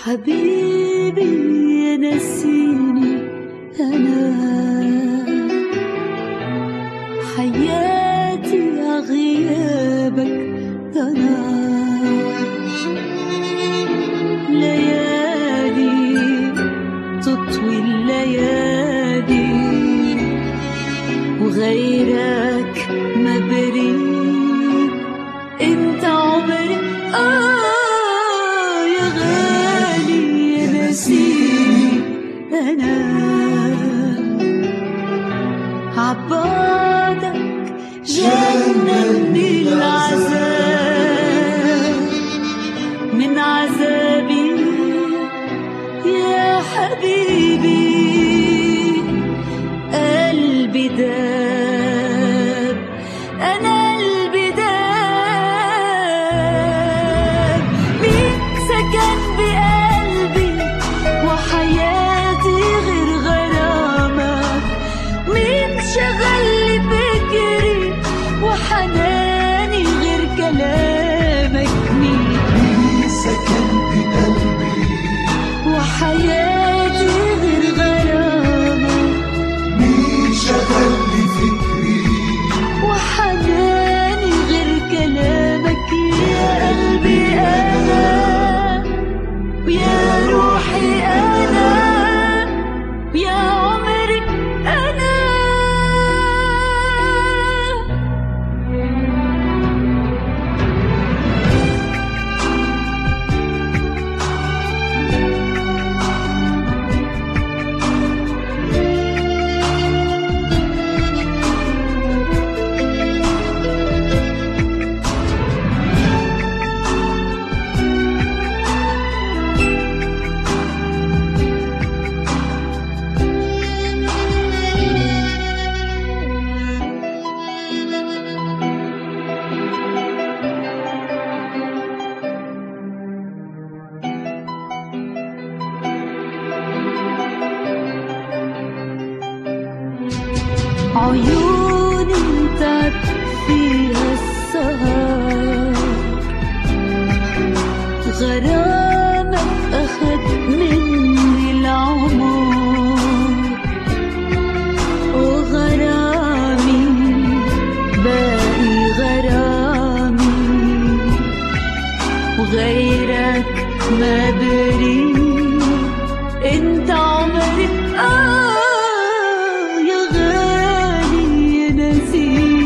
حبيبي يا نسيني أنا حياتي غيابك أنا ليالي تطوي الليالي وغيرك ما بريد انت عمري آه يا غالي يا نسيني أنا عبادك جنة من العذاب من عذابي يا حبيبي قلبي داب أنا قلبي داب مين سكن بقلبي وحياتي غير غرامك مين شغل فكري وحناني غير كلامك مين سكن بقلبي وحياتي غير غرامك مين شغل لي فكري وحناني غير كلامك يا قلبي أنا ويا روحي أنا ويا عمري أنا عيوني انت فيها السهر غرامك أخد مني العمر وغرامي باقي غرامي وغيرك ما بريد انت عمري آه يا غالي يا نسيني